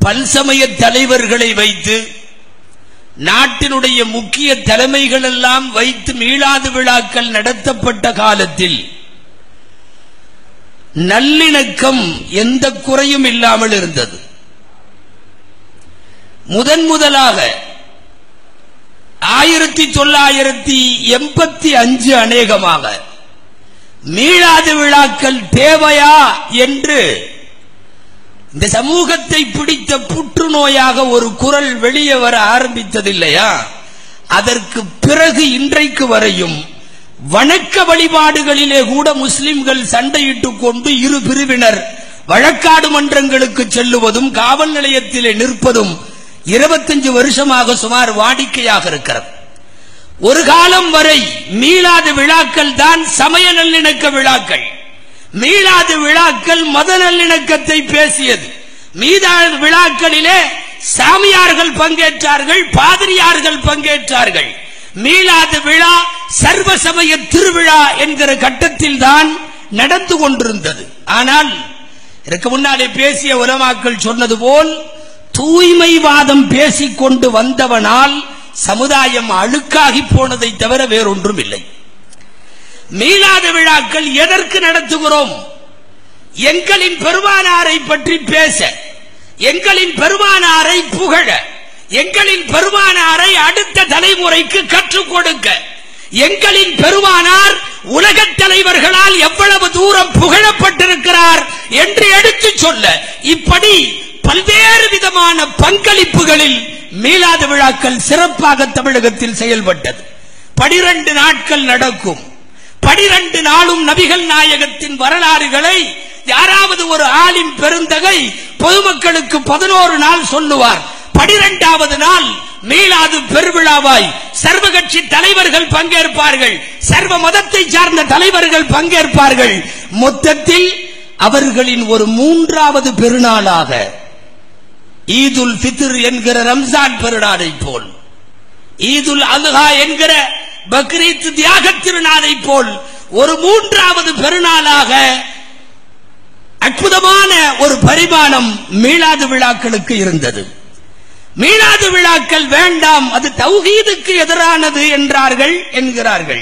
பல்சமய தலைவர்களை வைத்து நாட்டினுடைய முக்கிய தலைமைகள் எல்லாம் வைத்து மீளாது விழாக்கள் நடத்தப்பட்ட காலத்தில் நல்லிணக்கம் எந்த குறையும் இல்லாமல் இருந்தது முதன் முதலாக ஆயிரத்தி தொள்ளாயிரத்தி எண்பத்தி அஞ்சு அநேகமாக மீளாது விழாக்கள் தேவையா என்று இந்த சமூகத்தை பிடித்த புற்றுநோயாக ஒரு குரல் வெளியே வர ஆரம்பித்தது இல்லையா அதற்கு பிறகு இன்றைக்கு வரையும் வணக்க வழிபாடுகளிலே கூட முஸ்லிம்கள் சண்டையிட்டுக் கொண்டு இரு பிரிவினர் வழக்காடு மன்றங்களுக்கு செல்லுவதும் காவல் நிலையத்திலே நிற்பதும் இருபத்தஞ்சு வருஷமாக சுமார் வாடிக்கையாக இருக்கிறது ஒரு காலம் வரை மீளாத விழாக்கள் தான் சமய நல்லிணக்க விழாக்கள் மீளாத விழாக்கள் மத நல்லிணக்கத்தை பேசியது மீதான விழாக்களிலே சாமியார்கள் பங்கேற்றார்கள் பாதிரியார்கள் பங்கேற்றார்கள் மீளாத விழா சர்வ சமய திருவிழா என்கிற கட்டத்தில் தான் நடந்து கொண்டிருந்தது ஆனால் இதற்கு முன்னாலே பேசிய உலமாக்கள் சொன்னது போல் தூய்மைவாதம் பேசிக் கொண்டு வந்தவனால் சமுதாயம் அழுக்காகி போனதை தவிர வேறொன்றும் இல்லை மீளாத விழாக்கள் எதற்கு நடத்துகிறோம் எங்களின் பெருமானாரை பற்றி பேச எங்களின் பெருமானாரை புகழ எங்களின் பெருமானாரை அடுத்த தலைமுறைக்கு கற்றுக் கொடுக்க எங்களின் பெருமானார் உலகத் தலைவர்களால் எவ்வளவு தூரம் புகழப்பட்டிருக்கிறார் என்று எடுத்துச் சொல்ல இப்படி பல்வேறு விதமான பங்களிப்புகளில் மீளாத விழாக்கள் சிறப்பாக தமிழகத்தில் செயல்பட்டது பனிரெண்டு நாட்கள் நடக்கும் பனிரெண்டு நாளும் நபிகள் நாயகத்தின் வரலாறுகளை யாராவது ஒரு ஆளின் பெருந்தகை பொதுமக்களுக்கு பதினோரு நாள் சொல்லுவார் பனிரெண்டாவது நாள் மீளாது பெருவிழாவாய் சர்வ கட்சி தலைவர்கள் பங்கேற்பார்கள் சர்வ மதத்தை சார்ந்த தலைவர்கள் பங்கேற்பார்கள் மொத்தத்தில் அவர்களின் ஒரு மூன்றாவது பெருநாளாக ஈதுல் ஃபித்ர் என்கிற ரம்ஜான் பெருநாளை போல் ஈதுல் அல்ஹா என்கிற பக்ரீத் தியாக திருநாளை போல் ஒரு மூன்றாவது பெருநாளாக அற்புதமான ஒரு பரிமாணம் மீளாது விழாக்களுக்கு இருந்தது மீளாது விழாக்கள் வேண்டாம் அது தௌஹீதுக்கு எதிரானது என்றார்கள் என்கிறார்கள்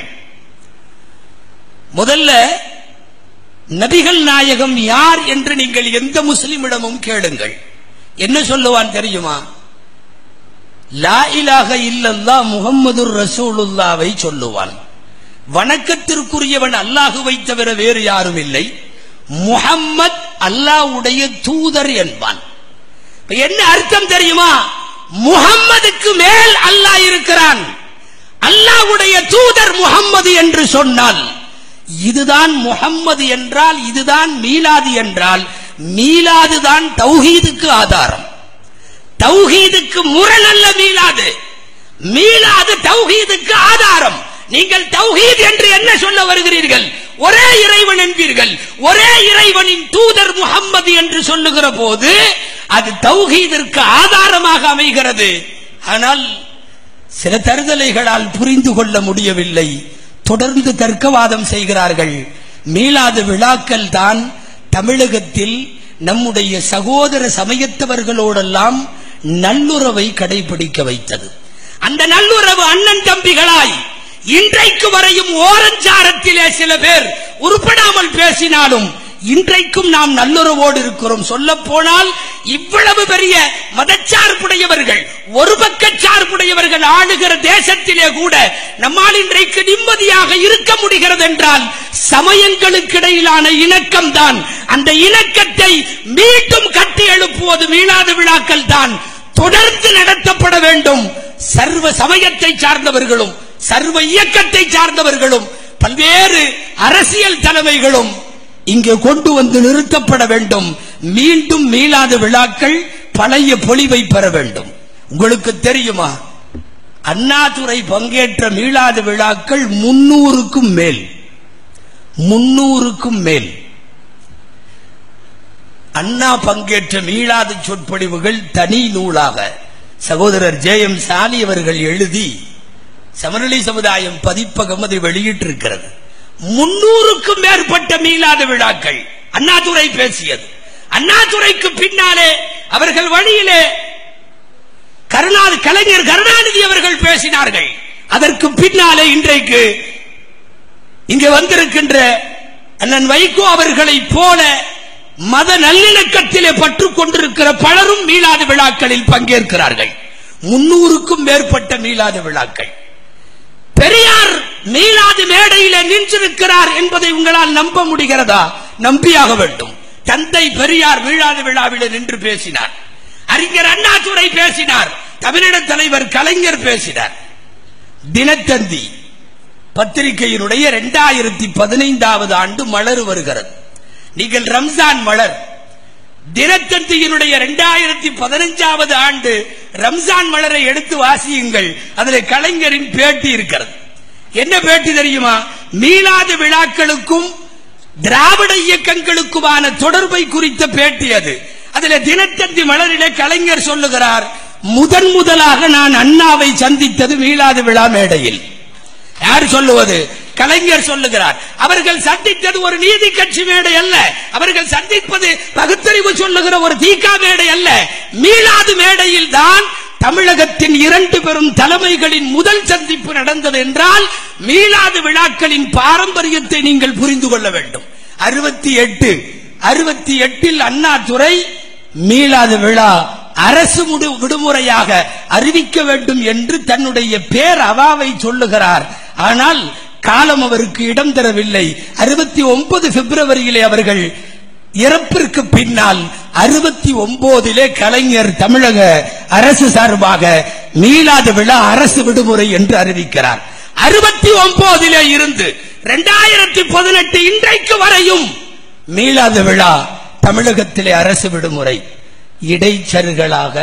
முதல்ல நபிகள் நாயகம் யார் என்று நீங்கள் எந்த முஸ்லிமிடமும் கேளுங்கள் என்ன சொல்லுவான் தெரியுமா லா இலாக இல்லல்லா முகம்மது ரசூலுல்லாவை சொல்லுவான் வணக்கத்திற்குரியவன் அல்லாஹுவை தவிர வேறு யாரும் இல்லை முஹம்மத் அல்லாஹ்வுடைய தூதர் என்பான் இப்ப என்ன அர்த்தம் தெரியுமா முஹம்மதுக்கு மேல் அல்லாஹ் இருக்கிறான் அல்லாஹ்வுடைய தூதர் முஹம்மது என்று சொன்னால் இதுதான் முஹம்மது என்றால் இதுதான் மீலாது என்றால் மீலாது தான் தௌஹீதுக்கு ஆதாரம் தௌஹீதுக்கு முரண் அல்ல மீளாது மீளாது தௌஹீதுக்கு ஆதாரம் நீங்கள் தௌஹீத் என்று என்ன சொல்ல வருகிறீர்கள் ஒரே இறைவன் என்பீர்கள் ஒரே இறைவனின் தூதர் முகம்மது என்று சொல்லுகிற போது அது தௌஹீதிற்கு ஆதாரமாக அமைகிறது ஆனால் சில தருதலைகளால் புரிந்து கொள்ள முடியவில்லை தொடர்ந்து தர்க்கவாதம் செய்கிறார்கள் மீளாத விழாக்கள் தான் தமிழகத்தில் நம்முடைய சகோதர சமயத்தவர்களோடெல்லாம் நல்லுறவை கடைபிடிக்க வைத்தது அந்த நல்லுறவு அண்ணன் தம்பிகளாய் இன்றைக்கு வரையும் ஓரஞ்சாரத்திலே சில பேர் உருப்படாமல் பேசினாலும் இன்றைக்கும் நாம் நல்லுறவோடு இருக்கிறோம் சொல்ல போனால் இவ்வளவு பெரிய மதச்சார்புடையவர்கள் ஒரு பக்க சார்புடையவர்கள் ஆளுகிற தேசத்திலே கூட நம்மால் இன்றைக்கு நிம்மதியாக இருக்க முடிகிறது என்றால் சமயங்களுக்கு இடையிலான இணக்கம் தான் அந்த இணக்கத்தை மீண்டும் கட்டி எழுப்புவது மீளாத விழாக்கள் தான் தொடர்ந்து நடத்தப்பட வேண்டும் சர்வ சமயத்தை சார்ந்தவர்களும் சர்வ இயக்கத்தை சார்ந்தவர்களும் பல்வேறு அரசியல் தலைமைகளும் இங்கே கொண்டு வந்து நிறுத்தப்பட வேண்டும் மீண்டும் மீளாத விழாக்கள் பழைய பொலிவை பெற வேண்டும் உங்களுக்கு தெரியுமா அண்ணாதுரை பங்கேற்ற மீளாத விழாக்கள் முன்னூறுக்கும் மேல் முன்னூறுக்கும் மேல் அண்ணா பங்கேற்ற மீளாத சொற்பொழிவுகள் தனி நூலாக சகோதரர் ஜே எம் சாலி அவர்கள் எழுதி சமரளி சமுதாயம் பதிப்பகம் அதை வெளியிட்டிருக்கிறது முன்னூறுக்கும் மேற்பட்ட மீளாத விழாக்கள் அண்ணாதுரை பேசியது அண்ணாதுரைக்கு பின்னாலே அவர்கள் வழியிலே கருணாநிதி கலைஞர் கருணாநிதி அவர்கள் பேசினார்கள் அதற்கு பின்னாலே இன்றைக்கு இங்கே வந்திருக்கின்ற அண்ணன் வைகோ அவர்களை போல மத நல்லிணக்கத்திலே பற்றுக் கொண்டிருக்கிற பலரும் மீளாத விழாக்களில் பங்கேற்கிறார்கள் முன்னூறுக்கும் மேற்பட்ட மீளாத விழாக்கள் பெரியார் மீளாது மேடையிலே நின்றிருக்கிறார் என்பதை உங்களால் நம்ப முடிகிறதா நம்பியாக வேண்டும் தந்தை பெரியார் மீளாது விழாவிலே நின்று பேசினார் அறிஞர் அண்ணாதுரை பேசினார் தமிழின தலைவர் கலைஞர் பேசினார் தினத்தந்தி பத்திரிகையினுடைய இரண்டாயிரத்தி பதினைந்தாவது ஆண்டு மலர் வருகிறது நீங்கள் ரம்ஜான் மலர் தினத்தந்தியினுடைய இரண்டாயிரத்தி பதினஞ்சாவது ஆண்டு ரம்ஜான் மலரை எடுத்து வாசியுங்கள் அதில் கலைஞரின் பேட்டி இருக்கிறது என்ன பேட்டி தெரியுமா மீளாத விழாக்களுக்கும் திராவிட இயக்கங்களுக்குமான தொடர்பை குறித்த பேட்டி அது அதுல தினத்தந்தி மலரிலே கலைஞர் சொல்லுகிறார் முதன் முதலாக நான் அண்ணாவை சந்தித்தது மீளாத விழா மேடையில் யார் சொல்லுவது கலைஞர் சொல்லுகிறார் அவர்கள் சந்தித்தது ஒரு நீதி கட்சி மேடை அல்ல அவர்கள் சந்திப்பது பகுத்தறிவு சொல்லுகிற ஒரு தீகா மேடை அல்ல மீளாது மேடையில் தான் தமிழகத்தின் இரண்டு பெரும் தலைமைகளின் முதல் சந்திப்பு நடந்தது என்றால் மீளாது விழாக்களின் பாரம்பரியத்தை நீங்கள் புரிந்து கொள்ள வேண்டும் அறுபத்தி எட்டு அறுபத்தி எட்டில் அண்ணாதுரை மீளாத விழா அரசு முடி- விடுமுறையாக அறிவிக்க வேண்டும் என்று தன்னுடைய பேர் அவாவை சொல்லுகிறார் ஆனால் காலம் அவருக்கு இடம் தரவில்லை அறுபத்தி ஒன்பது பிப்ரவரியிலே அவர்கள் இறப்பிற்கு பின்னால் அறுபத்தி ஒன்பதிலே கலைஞர் தமிழக அரசு சார்பாக மீளாத விழா அரசு விடுமுறை என்று அறிவிக்கிறார் அறுபத்தி ஒன்பதிலே இருந்து இரண்டாயிரத்தி பதினெட்டு இன்றைக்கு வரையும் மீளாத விழா தமிழகத்திலே அரசு விடுமுறை இடைச்சர்களாக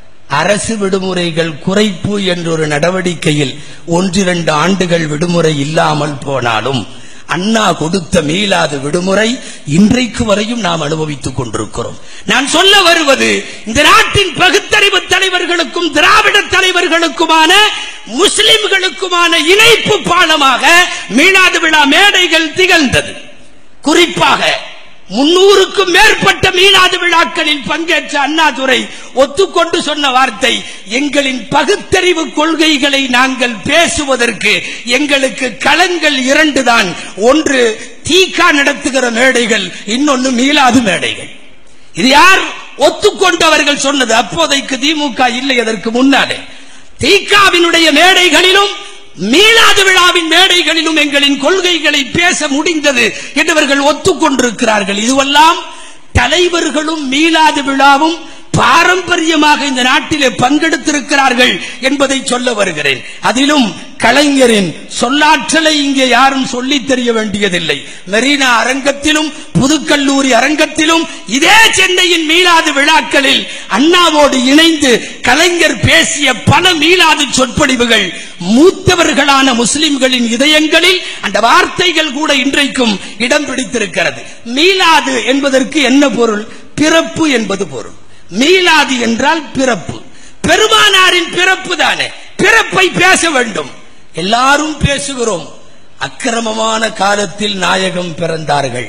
அரசு விடுமுறைகள் குறைப்பு என்ற ஒரு நடவடிக்கையில் ஒன்றிரண்டு ஆண்டுகள் விடுமுறை இல்லாமல் போனாலும் அண்ணா கொடுத்த மீளாத விடுமுறை இன்றைக்கு வரையும் நாம் அனுபவித்துக் கொண்டிருக்கிறோம் நான் சொல்ல வருவது இந்த நாட்டின் பகுத்தறிவு தலைவர்களுக்கும் திராவிட தலைவர்களுக்குமான முஸ்லிம்களுக்குமான இணைப்பு பாலமாக மீளாத விழா மேடைகள் திகழ்ந்தது குறிப்பாக முன்னூறுக்கும் மேற்பட்ட மீனாது விழாக்களில் பங்கேற்ற அண்ணாதுரை ஒத்துக்கொண்டு சொன்ன வார்த்தை எங்களின் பகுத்தறிவு கொள்கைகளை நாங்கள் பேசுவதற்கு எங்களுக்கு களங்கள் இரண்டுதான் ஒன்று தீகா நடத்துகிற மேடைகள் இன்னொன்னு மீளாது மேடைகள் இது யார் ஒத்துக்கொண்டவர்கள் சொன்னது அப்போதைக்கு திமுக இல்லை அதற்கு முன்னாலே தீகாவினுடைய மேடைகளிலும் மீளாத விழாவின் மேடைகளிலும் எங்களின் கொள்கைகளை பேச முடிந்தது என்றவர்கள் ஒத்துக்கொண்டிருக்கிறார்கள் இதுவெல்லாம் தலைவர்களும் மீளாத விழாவும் பாரம்பரியமாக இந்த நாட்டிலே பங்கெடுத்திருக்கிறார்கள் என்பதை சொல்ல வருகிறேன் அதிலும் கலைஞரின் சொல்லாற்றலை இங்கே யாரும் சொல்லித் தெரிய வேண்டியதில்லை மெரினா அரங்கத்திலும் புதுக்கல்லூரி அரங்கத்திலும் இதே சென்னையின் மீளாது விழாக்களில் அண்ணாவோடு இணைந்து கலைஞர் பேசிய பல மீளாது சொற்பொழிவுகள் மூத்தவர்களான முஸ்லிம்களின் இதயங்களில் அந்த வார்த்தைகள் கூட இன்றைக்கும் இடம் பிடித்திருக்கிறது மீளாது என்பதற்கு என்ன பொருள் பிறப்பு என்பது பொருள் மீளாது என்றால் பிறப்பு பெருமானாரின் பிறப்பு தானே பிறப்பை பேச வேண்டும் எல்லாரும் பேசுகிறோம் அக்கிரமமான காலத்தில் நாயகம் பிறந்தார்கள்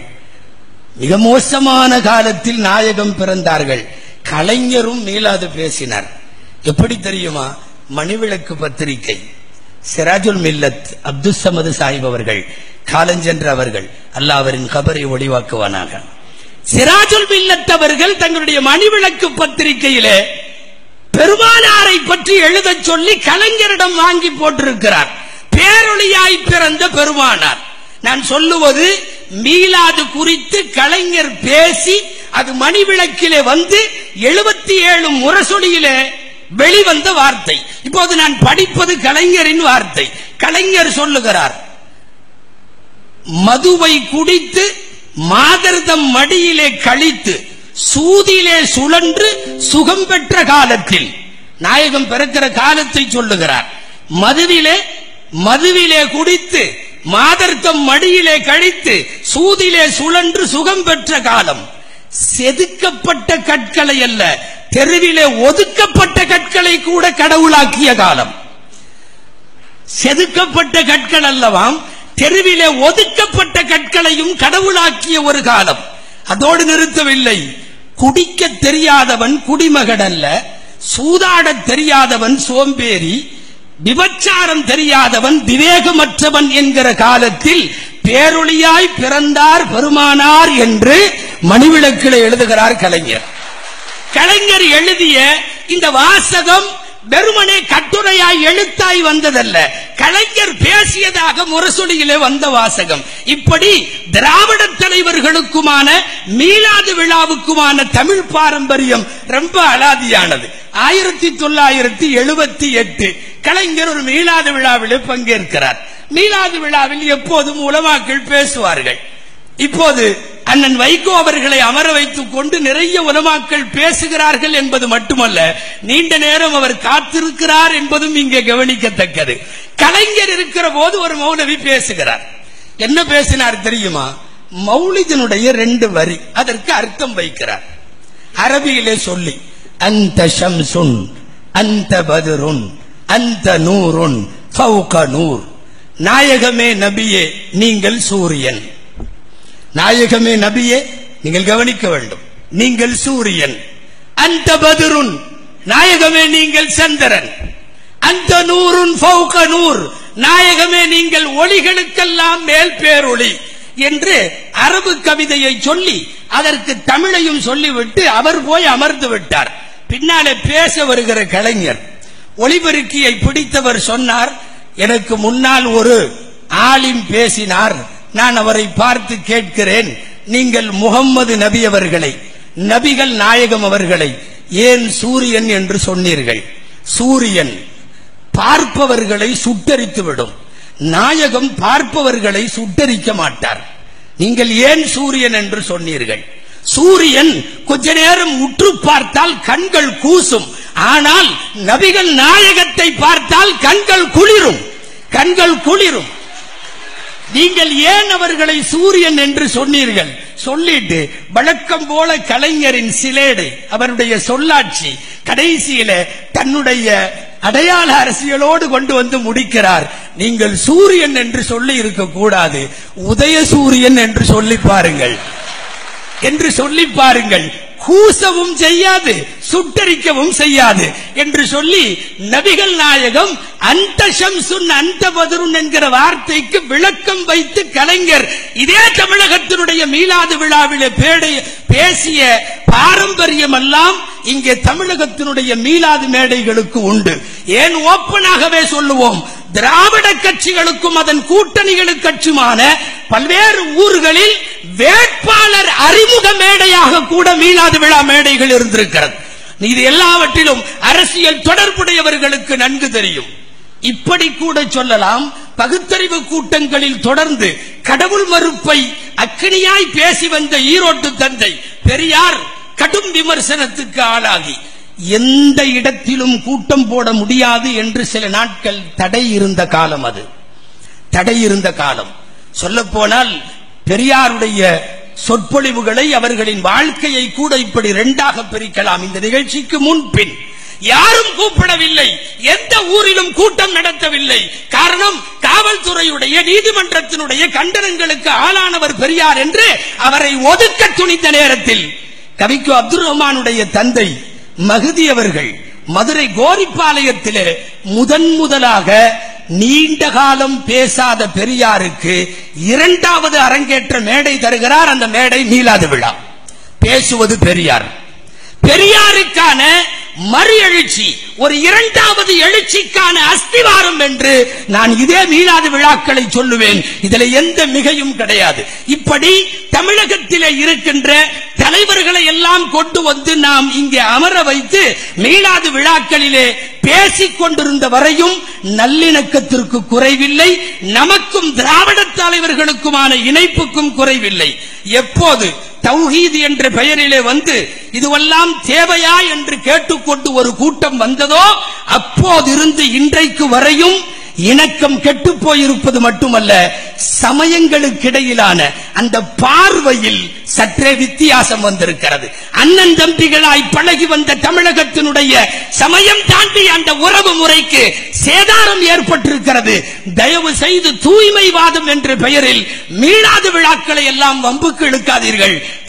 மிக மோசமான காலத்தில் நாயகம் பிறந்தார்கள் கலைஞரும் மீளாது பேசினார் எப்படி தெரியுமா மணிவிளக்கு பத்திரிகை சிராஜுல் மில்லத் அப்துல் சமது சாஹிப் அவர்கள் காலஞ்சென்ற அவர்கள் அல்லாஹ்வின் கபரை ஒளிவாக்குவானாக சிராஜுல் மில்லத் அவர்கள் தங்களுடைய மணிவிளக்கு பத்திரிகையிலே பெருமானாரை பற்றி எழுதச் சொல்லி கலைஞரிடம் வாங்கி போட்டிருக்கிறார் பேரொளியாய் பிறந்த பெருமானார் நான் சொல்லுவது மீளாது குறித்து கலைஞர் பேசி அது மணிவிளக்கிலே வந்து எழுபத்தி ஏழு முரசொலியிலே வெளிவந்த வார்த்தை இப்போது நான் படிப்பது கலைஞரின் வார்த்தை கலைஞர் சொல்லுகிறார் மதுவை குடித்து மாதர்தம் மடியிலே கழித்து சூதியிலே சுழன்று சுகம் பெற்ற காலத்தில் நாயகம் பிறக்கிற காலத்தை சொல்லுகிறார் மதுவிலே மதுவிலே குடித்து மாதர்த்தம் மடியிலே கழித்து சூதிலே சுழன்று சுகம் பெற்ற காலம் செதுக்கப்பட்ட கற்களை அல்ல தெருவிலே ஒதுக்கப்பட்ட கற்களை கூட கடவுளாக்கிய காலம் செதுக்கப்பட்ட கற்கள் அல்லவாம் தெருவிலே ஒதுக்கப்பட்ட கற்களையும் கடவுளாக்கிய ஒரு காலம் அதோடு நிறுத்தவில்லை குடிக்க தெரியாதவன் குடிமகன் அல்ல சூதாடத் தெரியாதவன் சோம்பேறி விபச்சாரம் தெரியாதவன் விவேகமற்றவன் என்கிற காலத்தில் பேரொளியாய் பிறந்தார் பெருமானார் என்று மணிவிளக்கில் எழுதுகிறார் கலைஞர் கலைஞர் எழுதிய இந்த வாசகம் வெறுமனே கட்டுரையாய் எழுத்தாய் வந்ததல்ல கலைஞர் பேசியதாக முரசொலியிலே வந்த வாசகம் இப்படி திராவிட தலைவர்களுக்குமான மீளாது விழாவுக்குமான தமிழ் பாரம்பரியம் ரொம்ப அலாதியானது ஆயிரத்தி தொள்ளாயிரத்தி எழுபத்தி எட்டு கலைஞர் ஒரு மீளாது விழாவிலே பங்கேற்கிறார் மீளாது விழாவில் எப்போதும் உலமாக்கள் பேசுவார்கள் இப்போது அண்ணன் வைகோ அவர்களை அமர வைத்துக் கொண்டு நிறைய உலமாக்கள் பேசுகிறார்கள் என்பது மட்டுமல்ல நீண்ட நேரம் அவர் காத்திருக்கிறார் என்பதும் இங்கே கவனிக்கத்தக்கது கலைஞர் இருக்கிற போது ஒரு மௌலவி பேசுகிறார் என்ன பேசினார் தெரியுமா மௌலிதனுடைய ரெண்டு வரி அதற்கு அர்த்தம் வைக்கிறார் அரபியிலே சொல்லி அந்த ஷம்சுன் அந்த பதுருன் அந்த நூறுன் ஃபௌக நூர் நாயகமே நபியே நீங்கள் சூரியன் நாயகமே நபியே நீங்கள் கவனிக்க வேண்டும் நீங்கள் சூரியன் அந்த பதுருன் நாயகமே நீங்கள் சந்திரன் அந்த நூறுன் ஃபௌக நூர் நாயகமே நீங்கள் ஒளிகளுக்கெல்லாம் மேல் பேரொளி என்று அரபு கவிதையை சொல்லி அதற்கு தமிழையும் சொல்லிவிட்டு அவர் போய் அமர்ந்து விட்டார் பின்னாலே பேச வருகிற கலைஞர் ஒளிபெருக்கியை பிடித்தவர் சொன்னார் எனக்கு முன்னால் ஒரு ஆலிம் பேசினார் நான் அவரை பார்த்து கேட்கிறேன் நீங்கள் முகம்மது நபி அவர்களை நபிகள் நாயகம் அவர்களை ஏன் சூரியன் என்று சொன்னீர்கள் சூரியன் பார்ப்பவர்களை சுட்டரித்து விடும் நாயகம் பார்ப்பவர்களை சுட்டரிக்க மாட்டார் நீங்கள் ஏன் சூரியன் என்று சொன்னீர்கள் சூரியன் கொஞ்ச நேரம் உற்று பார்த்தால் கண்கள் கூசும் ஆனால் நபிகள் நாயகத்தை பார்த்தால் கண்கள் குளிரும் கண்கள் குளிரும் நீங்கள் ஏன் அவர்களை சூரியன் என்று சொன்னீர்கள் சொல்லிட்டு வழக்கம் போல கலைஞரின் சிலேடை அவருடைய சொல்லாட்சி கடைசியில தன்னுடைய அடையாள அரசியலோடு கொண்டு வந்து முடிக்கிறார் நீங்கள் சூரியன் என்று சொல்லி இருக்க கூடாது உதய சூரியன் என்று சொல்லி பாருங்கள் என்று சொல்லி பாருங்கள் கூசவும் செய்யாது சுட்டரிக்கவும் செய்யாது என்று சொல்லி நபிகள் நாயகம் அந்த ஷம்சுன் அந்த பதுருன் என்கிற வார்த்தைக்கு விளக்கம் வைத்து கலைஞர் இதே தமிழகத்தினுடைய மீளாது விழாவிலே பேடை பேசிய பாரம்பரியம் எல்லாம் இங்கே தமிழகத்தினுடைய மீளாது மேடைகளுக்கு உண்டு ஏன் ஓப்பனாகவே சொல்லுவோம் திராவிட கட்சிகளுக்கும் அதன் கூட்டணிகளுக்கு கட்சியுமான பல்வேறு ஊர்களில் வேட்பாளர் அறிமுக மேடையாக கூட மீளாது விழா மேடைகள் இருந்திருக்கிறது இது எல்லாவற்றிலும் அரசியல் தொடர்புடையவர்களுக்கு நன்கு தெரியும் இப்படி கூட சொல்லலாம் பகுத்தறிவு கூட்டங்களில் தொடர்ந்து கடவுள் மறுப்பை அக்கினியாய் பேசி வந்த ஈரோட்டு தந்தை பெரியார் கடும் விமர்சனத்துக்கு ஆளாகி எந்த இடத்திலும் கூட்டம் போட முடியாது என்று சில நாட்கள் தடை இருந்த காலம் அது தடை இருந்த காலம் சொல்ல போனால் பெரியாருடைய சொற்பொழிவுகளை அவர்களின் வாழ்க்கையை கூட இப்படி இரண்டாக பிரிக்கலாம் இந்த நிகழ்ச்சிக்கு முன்பின் யாரும் கூப்பிடவில்லை எந்த ஊரிலும் கூட்டம் நடத்தவில்லை காரணம் காவல்துறையுடைய நீதிமன்றத்தினுடைய கண்டனங்களுக்கு ஆளானவர் பெரியார் என்று அவரை ஒதுக்க துணிந்த நேரத்தில் கவிக்கு அப்துல் ரஹ்மானுடைய தந்தை மகுதி அவர்கள் மதுரை கோரிப்பாளையத்திலே முதன் முதலாக நீண்ட காலம் பேசாத பெரியாருக்கு இரண்டாவது அரங்கேற்ற மேடை தருகிறார் அந்த மேடை மீளாது விழா பேசுவது பெரியார் பெரியாருக்கான மறு எழுச்சி ஒரு இரண்டாவது எழுச்சிக்கான அஸ்திவாரம் என்று நான் இதே மீளாது விழாக்களை சொல்லுவேன் இதுல எந்த மிகையும் கிடையாது இப்படி தமிழகத்திலே இருக்கின்ற தலைவர்களை எல்லாம் கொண்டு வந்து நாம் இங்கே அமர வைத்து மீளாது விழாக்களிலே பேசிக் கொண்டிருந்த வரையும் நல்லிணக்கத்திற்கு குறைவில்லை நமக்கும் திராவிட தலைவர்களுக்குமான இணைப்புக்கும் குறைவில்லை எப்போது தௌஹீத் என்ற பெயரிலே வந்து இதுவெல்லாம் தேவையா என்று கேட்டுக்கொண்டு ஒரு கூட்டம் வந்ததோ அப்போதிருந்து இன்றைக்கு வரையும் இணக்கம் கெட்டு போயிருப்பது மட்டுமல்ல சமயங்களுக்கிடையிலான அந்த பார்வையில் சற்றே வித்தியாசம் வந்திருக்கிறது அண்ணன் தம்பிகளாய் பழகி வந்த தமிழகத்தினுடைய சமயம் தாண்டி அந்த உறவு முறைக்கு சேதாரம் ஏற்பட்டிருக்கிறது தயவு செய்து தூய்மைவாதம் என்ற பெயரில் மீளாத விழாக்களை எல்லாம் வம்புக்கு இழுக்காதீர்கள்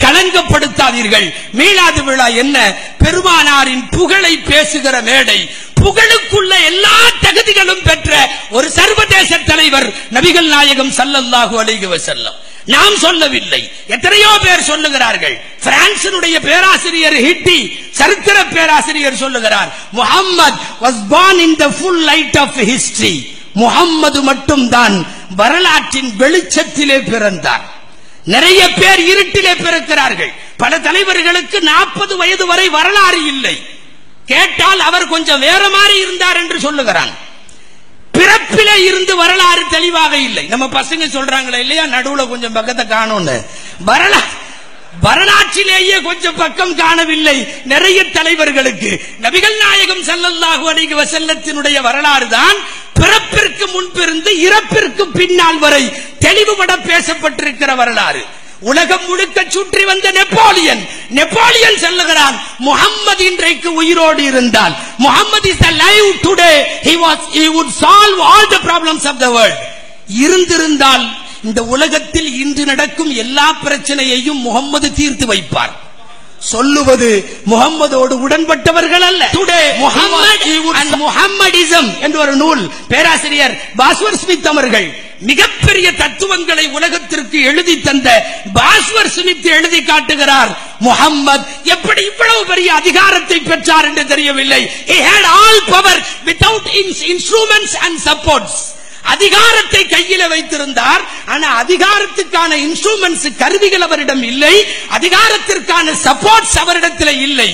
களங்கப்படுத்தாதீர்கள் மீளாது விழா என்ன பெருமானாரின் புகழை பேசுகிற மேடை புகழுக்குள்ள எல்லா தகுதிகளும் பெற்ற ஒரு சர்வதேச தலைவர் நபிகள் நாயகம் ஸல்லல்லாஹு அலைஹி வஸல்லம் நாம் சொல்லவில்லை எத்தனையோ பேர் சொல்லுகிறார்கள் பிரான்சினுடைய பேராசிரியர் ஹிட்டி சரித்திர பேராசிரியர் சொல்லுகிறார் Muhammad was born in the full light of history Muhammad மட்டும்தான் வரலாற்றின் வெளிச்சத்திலே பிறந்தார் நிறைய பேர் இருட்டிலே பிறக்கிறார்கள் பல தலைவர்களுக்கு நாற்பது வயது வரை வரலாறு இல்லை கேட்டால் அவர் கொஞ்சம் வேற மாதிரி இருந்தார் என்று சொல்லுகிறான் பிறப்பிலே இருந்து வரலாறு தெளிவாக இல்லை நம்ம பசங்க சொல்றாங்களே இல்லையா நடுவுல கொஞ்சம் பக்கத்தை காணும்னு வரலாறு வரலாற்றிலேயே கொஞ்சம் பக்கம் காணவில்லை நிறைய தலைவர்களுக்கு நபிகள் நாயகம் ஸல்லல்லாஹு அலைஹி வஸல்லத்தினுடைய வரலாறு தான் பிறப்பிற்கு முன்பிருந்து இறப்பிற்கு பின்னால் வரை தெளிவுபட பேசப்பட்டிருக்கிற வரலாறு உலகம் முழுக்க சுற்றி வந்த நெப்போலியன் நெப்போலியன் சொல்லுகிறான் முகம்மது இன்றைக்கு உயிரோடு இருந்தால் Muhammad is alive today he was he would solve all the problems of the world இருந்திருந்தால் இந்த உலகத்தில் இன்று நடக்கும் எல்லா பிரச்சனையையும் முகம்மது தீர்த்து வைப்பார் சொல்லுவது முகம்மதோடு உடன்பட்டவர்கள் அல்ல டுடே முகம்மது அண்ட் முகம்மடிசம் என்ற ஒரு நூல் பேராசிரியர் பாஸ்வர் ஸ்மித் அவர்கள் மிகப்பெரிய தத்துவங்களை உலகத்திற்கு எழுதி தந்த பாஸ்வர் ஸ்மித் எழுதி காட்டுகிறார் முகம்மது எப்படி இவ்வளவு பெரிய அதிகாரத்தை பெற்றார் என்று தெரியவில்லை he had all power without ins- instruments and supports அதிகாரத்தை கையில வைத்திருந்தார் ஆனா அதிகாரத்துக்கான இன்ஸ்ட்ருமெண்ட்ஸ் கருவிகள் அவரிடம் இல்லை அதிகாரத்திற்கான சப்போர்ட்ஸ் அவரிடத்தில் இல்லை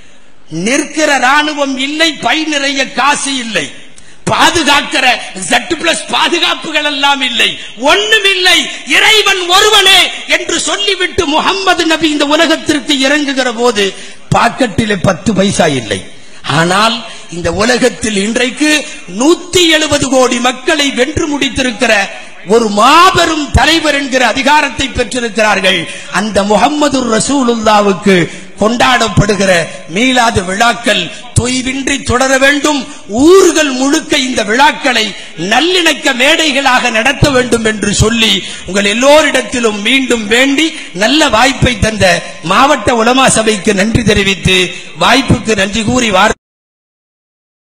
நிற்கிற ராணுவம் இல்லை பை நிறைய காசு இல்லை பாதுகாக்கிற Z பிளஸ் பாதுகாப்புகள் எல்லாம் இல்லை ஒண்ணும் இல்லை இறைவன் ஒருவனே என்று சொல்லிவிட்டு முகம்மது நபி இந்த உலகத்திற்கு இறங்குகிற போது பாக்கெட்டிலே பத்து பைசா இல்லை ஆனால் இந்த உலகத்தில் இன்றைக்கு நூத்தி எழுபது கோடி மக்களை வென்று முடித்திருக்கிற ஒரு மாபெரும் தலைவர் என்கிற அதிகாரத்தை பெற்றிருக்கிறார்கள் அந்த முகம்மது ரசூலுல்லாவுக்கு கொண்டாடப்படுகிற மீளாது விழாக்கள் தொய்வின்றி தொடர வேண்டும் ஊர்கள் முழுக்க இந்த விழாக்களை நல்லிணக்க மேடைகளாக நடத்த வேண்டும் என்று சொல்லி உங்கள் எல்லோரிடத்திலும் மீண்டும் வேண்டி நல்ல வாய்ப்பை தந்த மாவட்ட உலமா சபைக்கு நன்றி தெரிவித்து வாய்ப்புக்கு நன்றி கூறி வார்